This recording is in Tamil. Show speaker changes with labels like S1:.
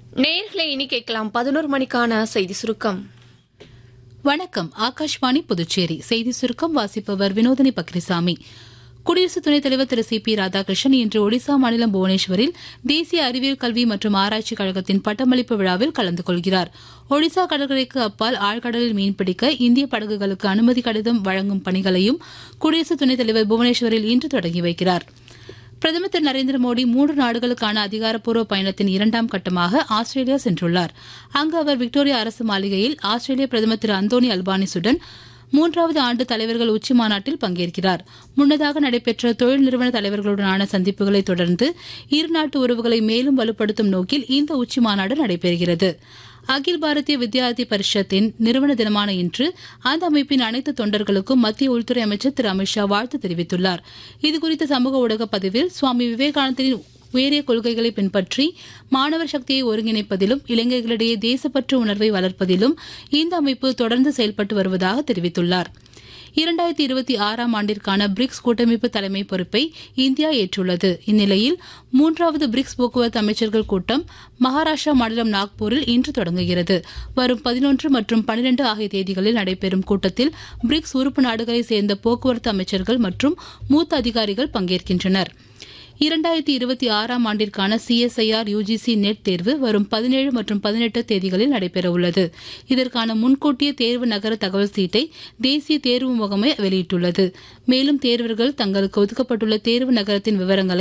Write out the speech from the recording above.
S1: நேர்களை இனி கேட்கலாம் பதினோரு மணிக்கான செய்தி சுருக்கம்
S2: வணக்கம் ஆகாஷ்வாணி புதுச்சேரி செய்தி சுருக்கம் வாசிப்பவர் வினோதினி பக்ரிசாமி குடியரசு துணைத் தலைவர் திரு சி பி ராதாகிருஷ்ணன் இன்று ஒடிசா மாநிலம் புவனேஸ்வரில் தேசிய அறிவியல் கல்வி மற்றும் ஆராய்ச்சி கழகத்தின் பட்டமளிப்பு விழாவில் கலந்து கொள்கிறார் ஒடிசா கடற்கரைக்கு அப்பால் ஆழ்கடலில் மீன்பிடிக்க இந்திய படகுகளுக்கு அனுமதி கடிதம் வழங்கும் பணிகளையும் குடியரசு துணைத் தலைவர் புவனேஸ்வரில் இன்று தொடங்கி வைக்கிறார் பிரதமர் திரு நரேந்திர மோடி மூன்று நாடுகளுக்கான அதிகாரப்பூர்வ பயணத்தின் இரண்டாம் கட்டமாக ஆஸ்திரேலியா சென்றுள்ளார் அங்கு அவர் விக்டோரியா அரசு மாளிகையில் ஆஸ்திரேலிய பிரதமர் திரு அந்தோனி அல்பானிசுடன் மூன்றாவது ஆண்டு தலைவர்கள் உச்சி மாநாட்டில் பங்கேற்கிறார் முன்னதாக நடைபெற்ற தொழில் நிறுவன தலைவர்களுடனான சந்திப்புகளை தொடர்ந்து இருநாட்டு உறவுகளை மேலும் வலுப்படுத்தும் நோக்கில் இந்த உச்சி மாநாடு நடைபெறுகிறது அகில் பாரதிய வித்யார்த்தி பரிஷத்தின் நிறுவன தினமான இன்று அந்த அமைப்பின் அனைத்து தொண்டர்களுக்கும் மத்திய உள்துறை அமைச்சர் திரு அமித்ஷா வாழ்த்து தெரிவித்துள்ளார் இதுகுறித்த சமூக ஊடக பதிவில் சுவாமி விவேகானந்தரின் உயரிய கொள்கைகளை பின்பற்றி மாணவர் சக்தியை ஒருங்கிணைப்பதிலும் இளைஞர்களிடையே தேசப்பற்று உணர்வை வளர்ப்பதிலும் இந்த அமைப்பு தொடர்ந்து செயல்பட்டு வருவதாக தெரிவித்துள்ளார் இரண்டாயிரத்தி இருபத்தி ஆறாம் ஆண்டிற்கான பிரிக்ஸ் கூட்டமைப்பு தலைமை பொறுப்பை இந்தியா ஏற்றுள்ளது இந்நிலையில் மூன்றாவது பிரிக்ஸ் போக்குவரத்து அமைச்சர்கள் கூட்டம் மகாராஷ்டிரா மாநிலம் நாக்பூரில் இன்று தொடங்குகிறது வரும் பதினொன்று மற்றும் பனிரெண்டு ஆகிய தேதிகளில் நடைபெறும் கூட்டத்தில் பிரிக்ஸ் உறுப்பு நாடுகளைச் சேர்ந்த போக்குவரத்து அமைச்சர்கள் மற்றும் மூத்த அதிகாரிகள் பங்கேற்கின்றனர் இரண்டாயிரத்தி இருபத்தி ஆறாம் ஆண்டிற்கான சிஎஸ்ஐஆர் யுஜிசி நெட் தேர்வு வரும் பதினேழு மற்றும் பதினெட்டு தேதிகளில் நடைபெறவுள்ளது இதற்கான முன்கூட்டிய தேர்வு நகர தகவல் சீட்டை தேசிய தேர்வு முகமை வெளியிட்டுள்ளது மேலும் தேர்வர்கள் தங்களுக்கு ஒதுக்கப்பட்டுள்ள தேர்வு நகரத்தின் விவரங்களை